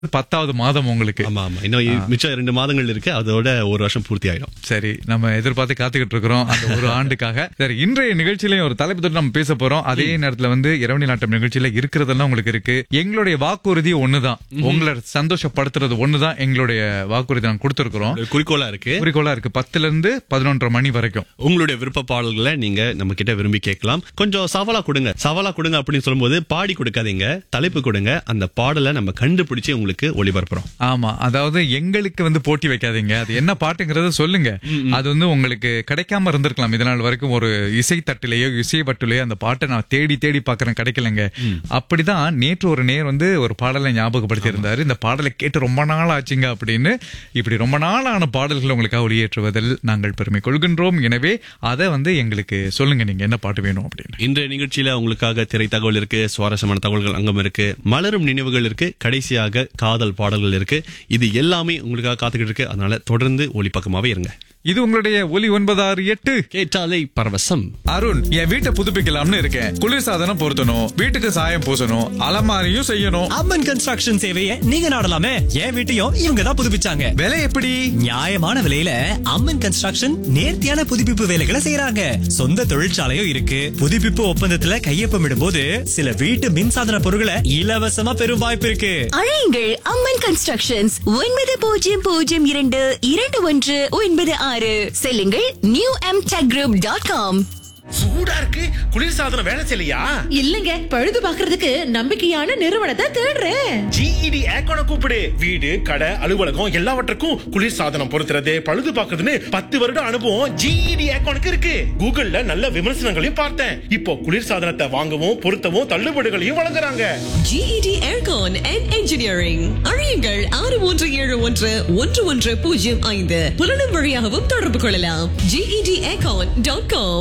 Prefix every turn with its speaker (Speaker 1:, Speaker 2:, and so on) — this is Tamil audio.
Speaker 1: பத்தாவது மாதம் உங்களுக்கு
Speaker 2: ஆமா ஆமா இன்னும் மிச்சம் ரெண்டு மாதங்கள் இருக்கு அதோட ஒரு வருஷம் பூர்த்தி ஆயிடும்
Speaker 1: சரி நம்ம எதிர்பார்த்து காத்துக்கிட்டு இருக்கிறோம் அந்த ஒரு ஆண்டுக்காக சரி இன்றைய நிகழ்ச்சியிலையும் ஒரு தலைப்பு தொட்டு நம்ம பேச போறோம் அதே நேரத்துல வந்து இரவணி நாட்டம் நிகழ்ச்சியில இருக்கிறதெல்லாம் உங்களுக்கு இருக்கு எங்களுடைய வாக்குறுதி ஒண்ணுதான் உங்களை சந்தோஷப்படுத்துறது ஒண்ணுதான் எங்களுடைய வாக்குறுதி நாங்க கொடுத்திருக்கிறோம்
Speaker 2: ஒரு குறிக்கோளா இருக்கு
Speaker 1: குறிக்கோளா இருக்கு பத்துல இருந்து பதினொன்றரை மணி வரைக்கும்
Speaker 2: உங்களுடைய விருப்ப பாடல்களை நீங்க நம்ம கிட்ட விரும்பி கேட்கலாம் கொஞ்சம் சவாலா கொடுங்க சவாலா கொடுங்க அப்படின்னு சொல்லும்போது பாடி கொடுக்காதீங்க தலைப்பு கொடுங்க அந்த பாடலை நம்ம கண்டுபிடிச்சு உங்களுக்கு ஒளிபரப்புறோம்
Speaker 1: ஆமா அதாவது எங்களுக்கு வந்து போட்டி வைக்காதீங்க அது என்ன பாட்டுங்கிறத சொல்லுங்க அது வந்து உங்களுக்கு கிடைக்காம இருந்திருக்கலாம் இதனால் வரைக்கும் ஒரு இசை தட்டிலேயோ இசை வட்டுலையோ அந்த பாட்டை நான் தேடி தேடி பாக்குறேன் கிடைக்கலங்க அப்படிதான் நேற்று ஒரு நேர் வந்து ஒரு பாடலை ஞாபகப்படுத்தி இருந்தாரு இந்த பாடலை கேட்டு ரொம்ப நாள் ஆச்சுங்க அப்படின்னு இப்படி ரொம்ப நாளான பாடல்களை உங்களுக்காக ஒளியேற்றுவதில் நாங்கள் பெருமை கொள்கின்றோம் எனவே அதை வந்து எங்களுக்கு சொல்லுங்க நீங்க என்ன பாட்டு வேணும் அப்படின்னு
Speaker 2: இன்றைய நிகழ்ச்சியில உங்களுக்காக திரை தகவல் இருக்கு சுவாரஸ்யமான தகவல்கள் அங்கம் இருக்கு மலரும் நினைவுகள் இருக்கு கடைசியாக காதல் பாடல்கள் இருக்கு இது எல்லாமே உங்களுக்காக காத்துக்கிட்டு இருக்கு அதனால தொடர்ந்து ஒளிப்பக்கமாவே இருங்க
Speaker 1: இது உங்களுடைய ஒலி ஒன்பதாறு எட்டு
Speaker 2: கேட்டாலே பரவசம்
Speaker 1: அருண் என் வீட்டை புதுப்பிக்கலாம்னு இருக்கேன் குளிர்சாதனம் பொருத்தணும் வீட்டுக்கு சாயம் பூசணும் அலமாரியும் செய்யணும்
Speaker 3: அம்மன் கன்ஸ்ட்ரக்ஷன் சேவையை நீங்க நாடலாமே என் வீட்டையும் இவங்க தான் புதுப்பிச்சாங்க
Speaker 1: விலை எப்படி
Speaker 3: நியாயமான விலையில அம்மன் கன்ஸ்ட்ரக்ஷன் நேர்த்தியான புதுப்பிப்பு வேலைகளை செய்யறாங்க சொந்த தொழிற்சாலையும் இருக்கு புதுப்பிப்பு ஒப்பந்தத்துல கையொப்பமிடும் போது சில வீட்டு மின்சாதன பொருட்களை இலவசமா பெறும் வாய்ப்பு இருக்கு
Speaker 4: அழையுங்கள் அம்மன் கன்ஸ்ட்ரக்ஷன்ஸ் ஒன்பது பூஜ்ஜியம் பூஜ்ஜியம் இரண்டு இரண்டு ஒன்று ஒன்பது ஆறு செல்லுங்கள் new M tech group dot com
Speaker 5: சூடா இருக்கு குளிர்சாதனம் வேலை செய்யலையா
Speaker 6: இல்லங்க பழுது பாக்குறதுக்கு நம்பிக்கையான நிறுவனத்தை தேடுறேன்
Speaker 5: ஜிஇடி ஏக்கோன கூப்பிடு வீடு கடை அலுவலகம் எல்லாவற்றுக்கும் குளிர்சாதனம் பொருத்துறது பழுது பார்க்கறதுன்னு பத்து வருட அனுபவம் ஜிஇடி ஏக்கோனுக்கு இருக்கு கூகுள்ல நல்ல விமர்சனங்களையும் பார்த்தேன் இப்போ குளிர்சாதனத்தை வாங்கவும் பொருத்தவும் தள்ளுபடிகளையும் வழங்குறாங்க
Speaker 7: GED Aircon and Engineering அழியுங்கள் ஆறு ஒன்று ஏழு ஒன்று ஒன்று ஒன்று பூஜ்ஜியம் ஐந்து புலனும் வழியாகவும் தொடர்பு கொள்ளலாம் GED Aircon டாட் காம்